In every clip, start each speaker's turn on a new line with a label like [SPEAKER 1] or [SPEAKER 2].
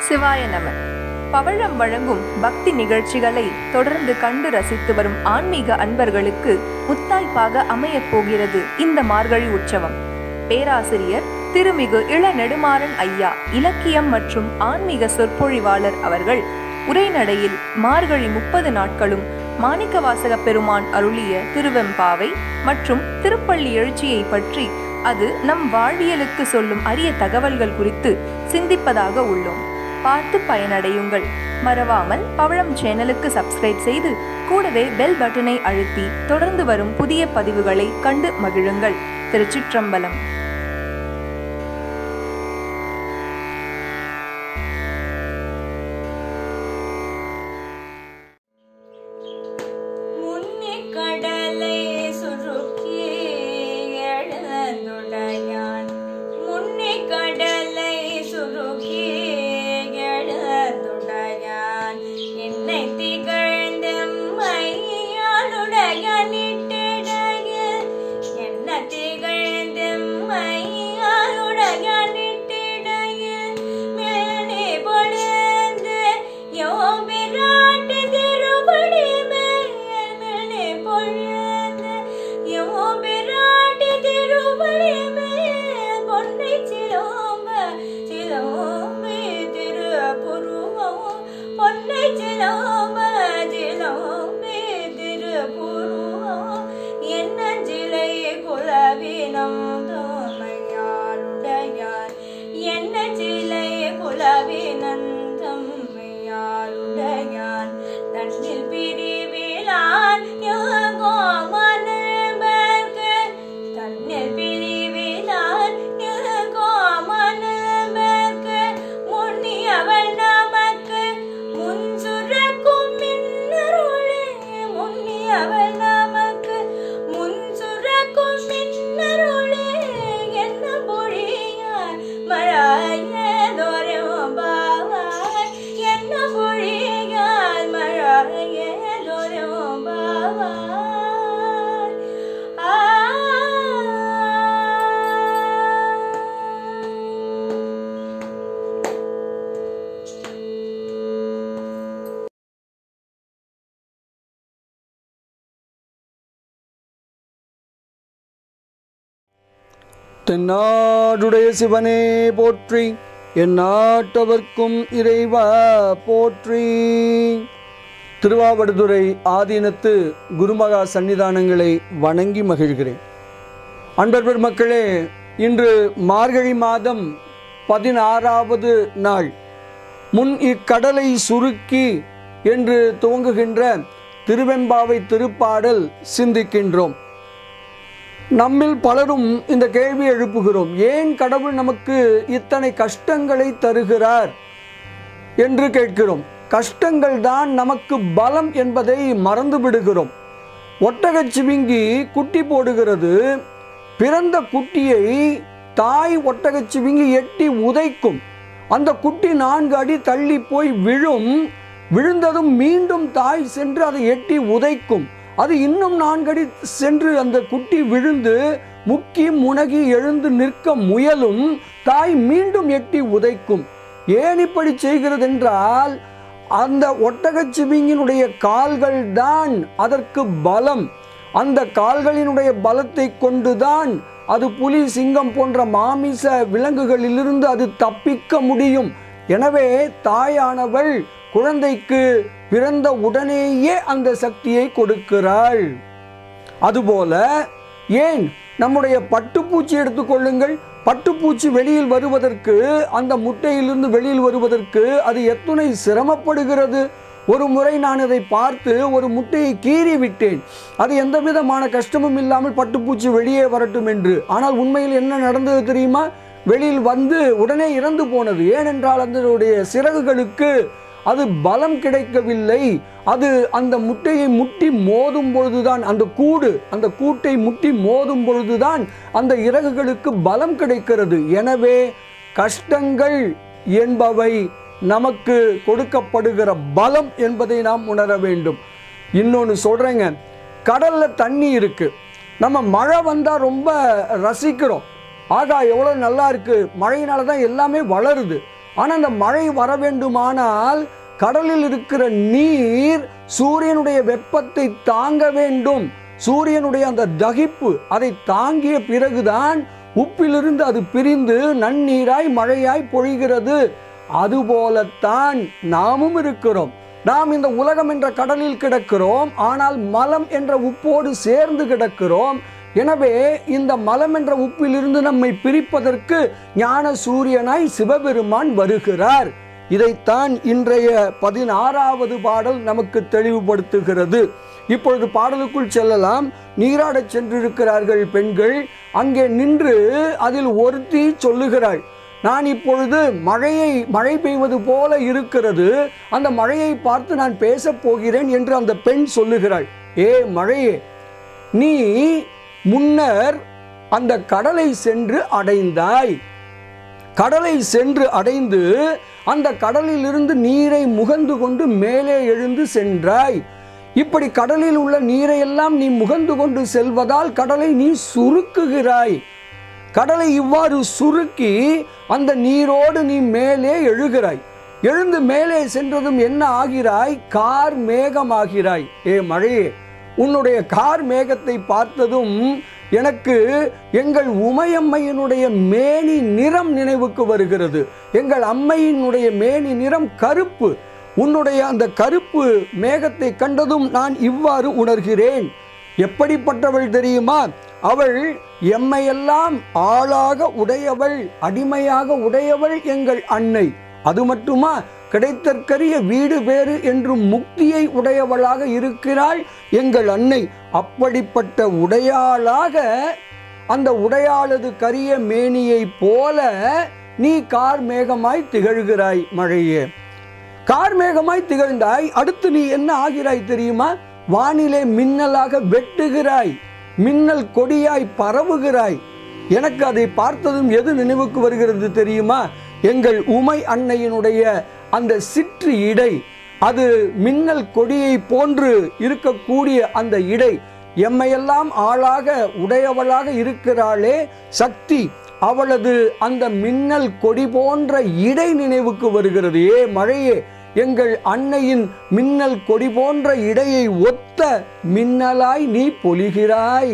[SPEAKER 1] சிவாய நம பவழம் வழங்கும் பக்தி நிகழ்ச்சிகளை தொடர்ந்து கண்டு ரசித்து வரும் ஆன்மீக அன்பர்களுக்கு முத்தாய்ப்பாக அமையப் போகிறது இந்த மார்கழி உற்சவம் பேராசிரியர் திருமிகு இள நெடுமாறன் ஐயா இலக்கியம் மற்றும் ஆன்மீக சொற்பொழிவாளர் அவர்கள் உரைநடையில் மார்கழி முப்பது நாட்களும் மாணிக்கவாசக பெருமான் அருளிய திருவெம்பாவை மற்றும் திருப்பள்ளி எழுச்சியை பற்றி அது நம் வாழ்வியலுக்கு சொல்லும் அரிய தகவல்கள் குறித்து சிந்திப்பதாக உள்ளோம் பார்த்து பயனடையுங்கள் மறவாமல் பவழம் சேனலுக்கு சப்ஸ்கிரைப் செய்து கூடவே பெல் பட்டனை அழுத்தி தொடர்ந்து வரும் புதிய பதிவுகளை கண்டு மகிழுங்கள் திருச்சிற்றம்பலம்
[SPEAKER 2] முன்னி கடலை சுருக்கி எழுந்துடையான் முன்னி கடலை சுருக்கி எழுந்துடையான் என்னை திகழ்ந்த மையாளுடைய நிட்டிடையில் என்ன திகழ்ந்த மையாளுடைய நிட்டிடையில் மேனி பொழுந்து யோபிராட்டி திருப்படி மேல் மேனி பொழுந்து யோபிராட்டி திருப்படி மேல் பொன்னை சிலோம்ப சிலோம்பி திருப்புருவம் பொன்னை சிலோம்ப சிலோம்பி திருப்புருவம் என்ன சிலை குலவினம் தோமையாருடையார் என்ன சிலை குலவினந்தம் யாருடையான் தன்னில் பிரிவிலான் யோகோமனபர்க்கு தன்னில் பிரிவிலான் யோகோமனபர்க்கு முன்னியவள் நமக்கு முன் சுரக்கும் மின்னருளே முன்னியவள் நமக்கு முன் சுரக்கும் மின்னருளே என்ன பொழியார் மழையதொரும் பாவாய் என்ன பொழியார் மழையதொரும் பாவாய் ஆ
[SPEAKER 3] தென்னாடுடைய சிவனே போற்றி என் நாட்டவர்க்கும் இறைவா போற்றி திருவாவடுதுறை ஆதீனத்து குருமகா சன்னிதானங்களை வணங்கி மகிழ்கிறேன் அன்பர் பெருமக்களே இன்று மார்கழி மாதம் பதினாறாவது நாள் முன் இக்கடலை சுருக்கி என்று துவங்குகின்ற திருவெம்பாவை திருப்பாடல் சிந்திக்கின்றோம் நம்மில் பலரும் இந்த கேள்வி எழுப்புகிறோம் ஏன் கடவுள் நமக்கு இத்தனை கஷ்டங்களை தருகிறார் என்று கேட்கிறோம் கஷ்டங்கள் தான் நமக்கு பலம் என்பதை மறந்து விடுகிறோம் ஒட்டகச் சிவிங்கி குட்டி போடுகிறது பிறந்த குட்டியை தாய் ஒட்டகச் சிவிங்கி எட்டி உதைக்கும் அந்த குட்டி நான்கு அடி தள்ளி போய் விழும் விழுந்ததும் மீண்டும் தாய் சென்று அதை எட்டி உதைக்கும் அது இன்னும் நான்கடி சென்று அந்த குட்டி விழுந்து முக்கி முனகி எழுந்து நிற்க முயலும் தாய் மீண்டும் எட்டி உதைக்கும் ஏன் இப்படி செய்கிறது என்றால் அந்த ஒட்டகச் சிவிங்கினுடைய கால்கள் தான் அதற்கு பலம் அந்த கால்களினுடைய பலத்தை கொண்டுதான் அது புலி சிங்கம் போன்ற மாமிச விலங்குகளிலிருந்து அது தப்பிக்க முடியும் எனவே தாயானவள் குழந்தைக்கு பிறந்த உடனேயே அந்த சக்தியை கொடுக்கிறாள் அதுபோல ஏன் நம்முடைய பட்டுப்பூச்சி எடுத்துக்கொள்ளுங்கள் பட்டுப்பூச்சி வெளியில் வருவதற்கு அந்த முட்டையிலிருந்து வெளியில் வருவதற்கு அது எத்துணை சிரமப்படுகிறது ஒரு முறை நான் இதை பார்த்து ஒரு முட்டையை கீறி விட்டேன் அது எந்த விதமான கஷ்டமும் இல்லாமல் பட்டுப்பூச்சி வெளியே வரட்டும் என்று ஆனால் உண்மையில் என்ன நடந்தது தெரியுமா வெளியில் வந்து உடனே இறந்து போனது ஏனென்றால் அதனுடைய சிறகுகளுக்கு அது பலம் கிடைக்கவில்லை அது அந்த முட்டையை முட்டி மோதும் பொழுதுதான் அந்த கூடு அந்த கூட்டை முட்டி மோதும் பொழுதுதான் அந்த இறகுகளுக்கு பலம் கிடைக்கிறது எனவே கஷ்டங்கள் என்பவை நமக்கு கொடுக்கப்படுகிற பலம் என்பதை நாம் உணர வேண்டும் இன்னொன்று சொல்கிறேங்க கடலில் தண்ணி இருக்குது நம்ம மழை வந்தால் ரொம்ப ரசிக்கிறோம் ஆகா எவ்வளோ நல்லா இருக்குது மழையினால தான் எல்லாமே வளருது ஆனால் அந்த மழை வர வேண்டுமானால் கடலில் இருக்கிற நீர் சூரியனுடைய வெப்பத்தை தாங்க வேண்டும் சூரியனுடைய அந்த தகிப்பு அதை தாங்கிய பிறகுதான் உப்பிலிருந்து அது பிரிந்து நன்னீராய் மழையாய் பொழிகிறது அதுபோலத்தான் நாமும் இருக்கிறோம் நாம் இந்த உலகம் என்ற கடலில் கிடக்கிறோம் ஆனால் மலம் என்ற உப்போடு சேர்ந்து கிடக்கிறோம் எனவே இந்த மலம் என்ற உப்பிலிருந்து நம்மை பிரிப்பதற்கு ஞான சூரியனாய் சிவபெருமான் வருகிறார் இதைத்தான் இன்றைய பதினாறாவது பாடல் நமக்கு தெளிவுபடுத்துகிறது இப்பொழுது பாடலுக்குள் செல்லலாம் நீராடச் சென்றிருக்கிறார்கள் பெண்கள் அங்கே நின்று அதில் ஒருத்தி சொல்லுகிறாள் நான் இப்பொழுது மழையை மழை பெய்வது போல இருக்கிறது அந்த மழையை பார்த்து நான் பேசப் போகிறேன் என்று அந்த பெண் சொல்லுகிறாள் ஏ மழையே நீ முன்னர் அந்த கடலை சென்று அடைந்தாய் கடலை சென்று அடைந்து அந்த கடலில் இருந்து நீரை முகந்து கொண்டு மேலே எழுந்து சென்றாய் இப்படி கடலில் உள்ள நீரை எல்லாம் நீ முகந்து கொண்டு செல்வதால் கடலை நீ சுருக்குகிறாய் கடலை இவ்வாறு சுருக்கி அந்த நீரோடு நீ மேலே எழுகிறாய் எழுந்து மேலே சென்றதும் என்ன ஆகிறாய் கார் மேகமாகிறாய் ஏ மழையே உன்னுடைய கார் மேகத்தை பார்த்ததும் எனக்கு எங்கள் உமையம்மையினுடைய மேனி நிறம் நினைவுக்கு வருகிறது எங்கள் அம்மையினுடைய மேனி நிறம் கருப்பு உன்னுடைய அந்த கருப்பு மேகத்தை கண்டதும் நான் இவ்வாறு உணர்கிறேன் எப்படிப்பட்டவள் தெரியுமா அவள் எம்மையெல்லாம் ஆளாக உடையவள் அடிமையாக உடையவள் எங்கள் அன்னை அது மட்டுமா கிடைத்தற்கரிய வீடு வேறு என்றும் முக்தியை உடையவளாக இருக்கிறாள் எங்கள் அன்னை அப்படிப்பட்ட உடையாளாக அந்த உடையாளது கரிய மேனியைப் போல நீ கார் மேகமாய் திகழ்கிறாய் மழையே கார் மேகமாய் திகழ்ந்தாய் அடுத்து நீ என்ன ஆகிறாய் தெரியுமா வானிலே மின்னலாக வெட்டுகிறாய் மின்னல் கொடியாய் பரவுகிறாய் எனக்கு அதை பார்த்ததும் எது நினைவுக்கு வருகிறது தெரியுமா எங்கள் உமை அன்னையினுடைய அந்த சிற்று இடை அது மின்னல் கொடியை போன்று இருக்கக்கூடிய அந்த இடை எம்மையெல்லாம் ஆளாக உடையவளாக இருக்கிறாளே சக்தி அவளது அந்த மின்னல் கொடி போன்ற இடை நினைவுக்கு வருகிறது ஏ மழையே எங்கள் அன்னையின் மின்னல் கொடி போன்ற இடையை ஒத்த மின்னலாய் நீ பொலிகிறாய்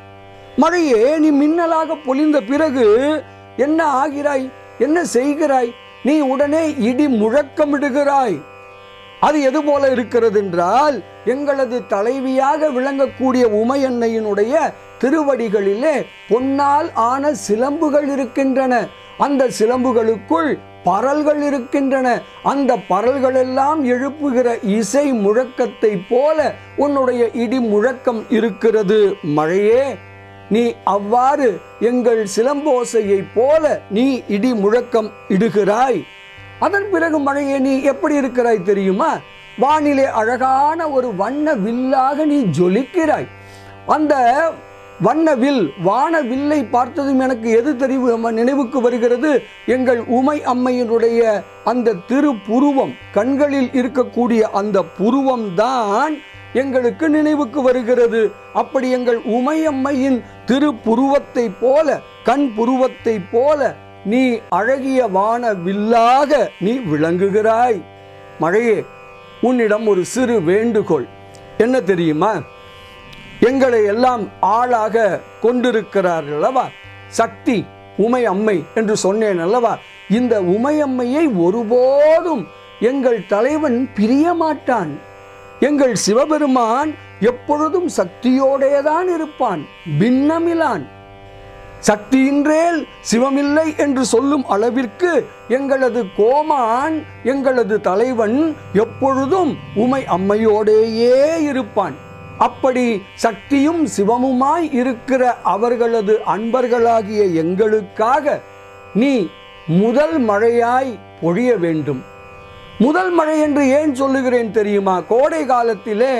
[SPEAKER 3] மழையே நீ மின்னலாக பொழிந்த பிறகு என்ன ஆகிறாய் என்ன செய்கிறாய் நீ உடனே இடி முழக்கமிடுகிறாய் அது எது போல இருக்கிறது என்றால் எங்களது தலைவியாக விளங்கக்கூடிய உமையன்னையினுடைய திருவடிகளிலே பொன்னால் ஆன சிலம்புகள் இருக்கின்றன அந்த சிலம்புகளுக்குள் பரல்கள் இருக்கின்றன அந்த பரல்கள் எல்லாம் எழுப்புகிற இசை முழக்கத்தை போல உன்னுடைய இடி முழக்கம் இருக்கிறது மழையே நீ அவ்வாறு எங்கள் சிலம்போசையைப் போல நீ இடி முழக்கம் இடுகிறாய் அதன் பிறகு மழையே நீ எப்படி இருக்கிறாய் தெரியுமா வானிலே அழகான ஒரு வண்ண வில்லாக நீ ஜொலிக்கிறாய் அந்த வண்ண வில் வான வில்லை பார்த்ததும் எனக்கு எது தெரிவு நினைவுக்கு வருகிறது எங்கள் உமை அம்மையினுடைய அந்த திருப்புருவம் கண்களில் இருக்கக்கூடிய அந்த புருவம் தான் எங்களுக்கு நினைவுக்கு வருகிறது அப்படி எங்கள் உமையம்மையின் திருப்புருவத்தை போல கண் புருவத்தை போல நீ அழகிய வான வில்லாக நீ விளங்குகிறாய் மழையே உன்னிடம் ஒரு சிறு வேண்டுகோள் என்ன தெரியுமா எங்களை எல்லாம் ஆளாக கொண்டிருக்கிறார்கள் அல்லவா சக்தி உமை அம்மை என்று சொன்னேன் அல்லவா இந்த உமையம்மையை ஒருபோதும் எங்கள் தலைவன் பிரிய மாட்டான் எங்கள் சிவபெருமான் எப்பொழுதும் சக்தியோடேதான் இருப்பான் பின்னமிலான் சக்தியின்றேல் சிவமில்லை என்று சொல்லும் அளவிற்கு எங்களது கோமான் எங்களது தலைவன் எப்பொழுதும் உமை அம்மையோடேயே இருப்பான் அப்படி சக்தியும் சிவமுமாய் இருக்கிற அவர்களது அன்பர்களாகிய எங்களுக்காக நீ முதல் மழையாய் பொழிய வேண்டும் முதல் மழை என்று ஏன் சொல்லுகிறேன் தெரியுமா கோடை காலத்திலே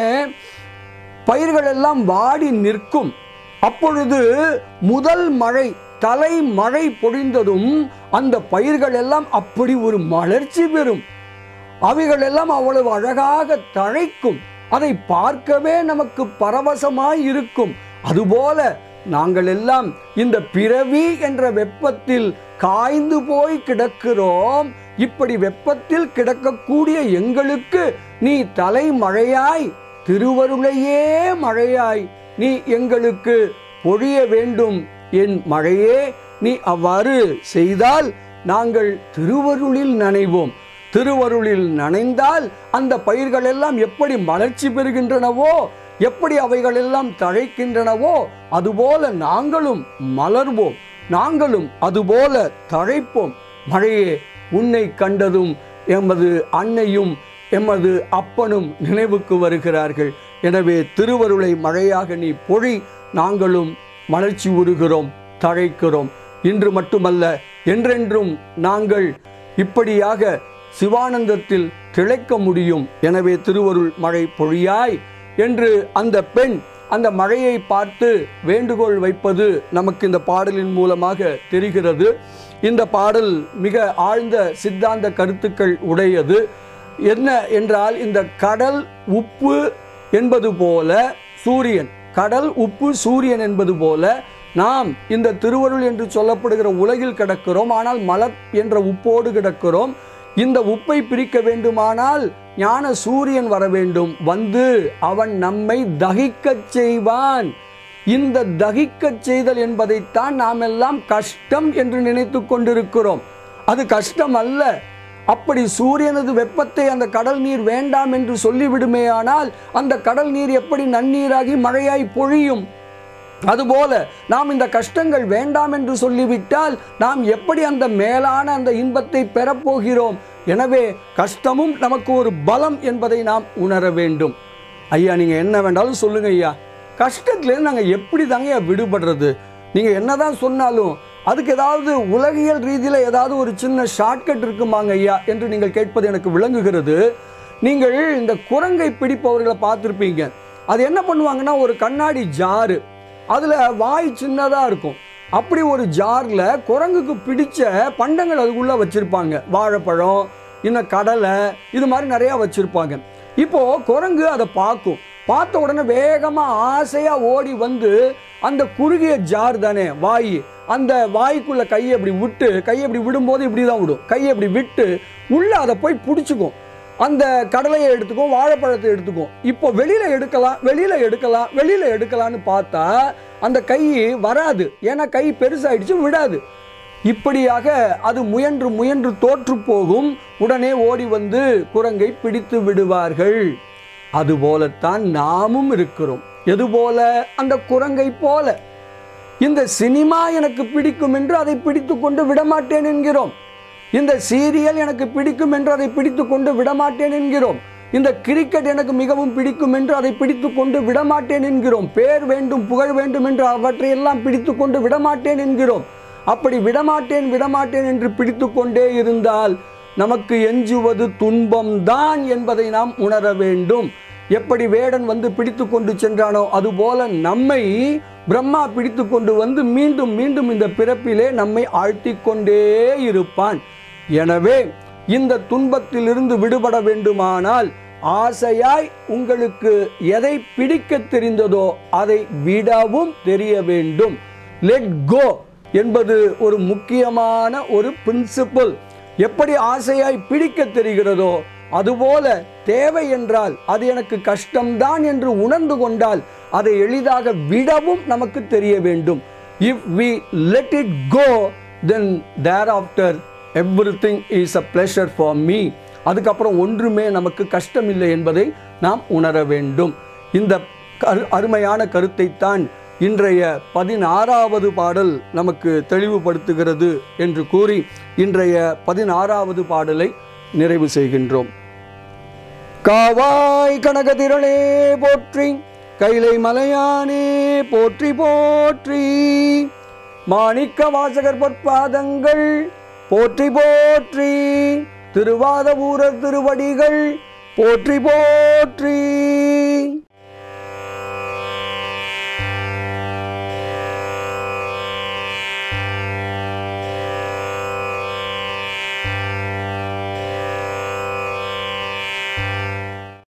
[SPEAKER 3] பயிர்கள் எல்லாம் வாடி நிற்கும் அப்பொழுது முதல் மழை தலை மழை பொழிந்ததும் அந்த பயிர்கள் எல்லாம் அப்படி ஒரு மலர்ச்சி பெறும் அவைகள் எல்லாம் அவ்வளவு அழகாக தழைக்கும் அதை பார்க்கவே நமக்கு பரவசமாய் இருக்கும் அதுபோல நாங்கள் எல்லாம் இந்த பிறவி என்ற வெப்பத்தில் காய்ந்து போய் கிடக்கிறோம் இப்படி வெப்பத்தில் கிடக்கக்கூடிய எங்களுக்கு நீ தலைமழையாய் திருவருளையே மழையாய் நீ எங்களுக்கு பொழிய வேண்டும் என் மழையே நீ அவ்வாறு செய்தால் நாங்கள் திருவருளில் நனைவோம் திருவருளில் நனைந்தால் அந்த பயிர்கள் எல்லாம் எப்படி மலர்ச்சி பெறுகின்றனவோ எப்படி அவைகள் எல்லாம் தழைக்கின்றனவோ அதுபோல நாங்களும் மலர்வோம் நாங்களும் அதுபோல தழைப்போம் மழையே உன்னை கண்டதும் எமது அன்னையும் எமது அப்பனும் நினைவுக்கு வருகிறார்கள் எனவே திருவருளை மழையாக நீ பொழி நாங்களும் மலர்ச்சி உறுகிறோம் தழைக்கிறோம் இன்று மட்டுமல்ல என்றென்றும் நாங்கள் இப்படியாக சிவானந்தத்தில் திளைக்க முடியும் எனவே திருவருள் மழை பொழியாய் என்று அந்த பெண் அந்த மழையை பார்த்து வேண்டுகோள் வைப்பது நமக்கு இந்த பாடலின் மூலமாக தெரிகிறது இந்த பாடல் மிக ஆழ்ந்த சித்தாந்த கருத்துக்கள் உடையது என்ன என்றால் இந்த கடல் உப்பு என்பது போல சூரியன் கடல் உப்பு சூரியன் என்பது போல நாம் இந்த திருவருள் என்று சொல்லப்படுகிற உலகில் கிடக்கிறோம் ஆனால் மலர் என்ற உப்போடு கிடக்கிறோம் இந்த உப்பை பிரிக்க வேண்டுமானால் ஞான சூரியன் வர வேண்டும் வந்து அவன் நம்மை தகிக்கச் செய்வான் இந்த தகிக்கச் செய்தல் என்பதைத்தான் நாம் எல்லாம் கஷ்டம் என்று நினைத்து கொண்டிருக்கிறோம் அது கஷ்டம் அல்ல அப்படி சூரியனது வெப்பத்தை அந்த கடல் நீர் வேண்டாம் என்று சொல்லிவிடுமேயானால் அந்த கடல் நீர் எப்படி நன்னீராகி மழையாய் பொழியும் அதுபோல நாம் இந்த கஷ்டங்கள் வேண்டாம் என்று சொல்லிவிட்டால் நாம் எப்படி அந்த மேலான அந்த இன்பத்தை பெறப்போகிறோம் எனவே கஷ்டமும் நமக்கு ஒரு பலம் என்பதை நாம் உணர வேண்டும் ஐயா நீங்கள் என்ன வேண்டாலும் சொல்லுங்க ஐயா கஷ்டத்துலேருந்து நாங்கள் எப்படி தாங்க விடுபடுறது நீங்கள் என்னதான் சொன்னாலும் அதுக்கு ஏதாவது உலகியல் ரீதியில் ஏதாவது ஒரு சின்ன ஷார்ட்கட் இருக்குமாங்க ஐயா என்று நீங்கள் கேட்பது எனக்கு விளங்குகிறது நீங்கள் இந்த குரங்கை பிடிப்பவர்களை பார்த்துருப்பீங்க அது என்ன பண்ணுவாங்கன்னா ஒரு கண்ணாடி ஜாரு அதில் வாய் சின்னதாக இருக்கும் அப்படி ஒரு ஜாரில் குரங்குக்கு பிடிச்ச பண்டங்கள் அதுக்குள்ளே வச்சுருப்பாங்க வாழைப்பழம் இன்னும் கடலை இது மாதிரி நிறையா வச்சுருப்பாங்க இப்போது குரங்கு அதை பார்க்கும் பார்த்த உடனே வேகமாக ஆசையாக ஓடி வந்து அந்த குறுகிய ஜார் தானே வாய் அந்த வாய்க்குள்ள கையை இப்படி விட்டு கையை இப்படி விடும்போது இப்படி தான் விடும் கையை இப்படி விட்டு உள்ளே அதை போய் பிடிச்சிக்கும் அந்த கடலையை எடுத்துக்கும் வாழைப்பழத்தை எடுத்துக்கும் இப்போ வெளியில எடுக்கலாம் வெளியில எடுக்கலாம் வெளியில எடுக்கலாம்னு பார்த்தா அந்த கை வராது ஏன்னா கை பெருசாயிடுச்சு விடாது இப்படியாக அது முயன்று முயன்று தோற்று போகும் உடனே ஓடி வந்து குரங்கை பிடித்து விடுவார்கள் அதுபோலத்தான் நாமும் இருக்கிறோம் எதுபோல அந்த குரங்கை போல இந்த சினிமா எனக்கு பிடிக்கும் என்று அதை பிடித்து கொண்டு விடமாட்டேன் என்கிறோம் இந்த சீரியல் எனக்கு பிடிக்கும் என்று அதை பிடித்து கொண்டு விடமாட்டேன் என்கிறோம் இந்த கிரிக்கெட் எனக்கு மிகவும் பிடிக்கும் என்று அதை பிடித்து கொண்டு விடமாட்டேன் என்கிறோம் பேர் வேண்டும் புகழ் வேண்டும் என்று அவற்றையெல்லாம் பிடித்து கொண்டு விடமாட்டேன் என்கிறோம் அப்படி விடமாட்டேன் விடமாட்டேன் என்று பிடித்து கொண்டே இருந்தால் நமக்கு எஞ்சுவது துன்பம்தான் என்பதை நாம் உணர வேண்டும் எப்படி வேடன் வந்து பிடித்து கொண்டு சென்றானோ அதுபோல நம்மை பிரம்மா பிடித்து கொண்டு வந்து மீண்டும் மீண்டும் இந்த பிறப்பிலே நம்மை ஆழ்த்திக் கொண்டே இருப்பான் எனவே இந்த துன்பத்திலிருந்து விடுபட வேண்டுமானால் ஆசையாய் உங்களுக்கு எதை பிடிக்க தெரிந்ததோ அதை விடவும் தெரிய வேண்டும் லெட் கோ என்பது ஒரு முக்கியமான ஒரு பிரின்சிபல் எப்படி ஆசையாய் பிடிக்க தெரிகிறதோ அதுபோல தேவை என்றால் அது எனக்கு கஷ்டம்தான் என்று உணர்ந்து கொண்டால் அதை எளிதாக விடவும் நமக்கு தெரிய வேண்டும் if we let it go then thereafter everything is a pleasure for me அதுக்கப்புறம் ஒன்றுமே நமக்கு கஷ்டம் இல்லை என்பதை நாம் உணர வேண்டும் இந்த கரு அருமையான கருத்தைத்தான் இன்றைய பதினாறாவது பாடல் நமக்கு தெளிவுபடுத்துகிறது என்று கூறி இன்றைய பதினாறாவது பாடலை நிறைவு செய்கின்றோம் காவாய் கனகதிரளே போற்றி கைலை மலையானே போற்றி போற்றி மாணிக்க வாசகர் பொற்பாதங்கள் போற்றி போற்றி திருவாத ஊரர் திருவடிகள் போற்றி போற்றி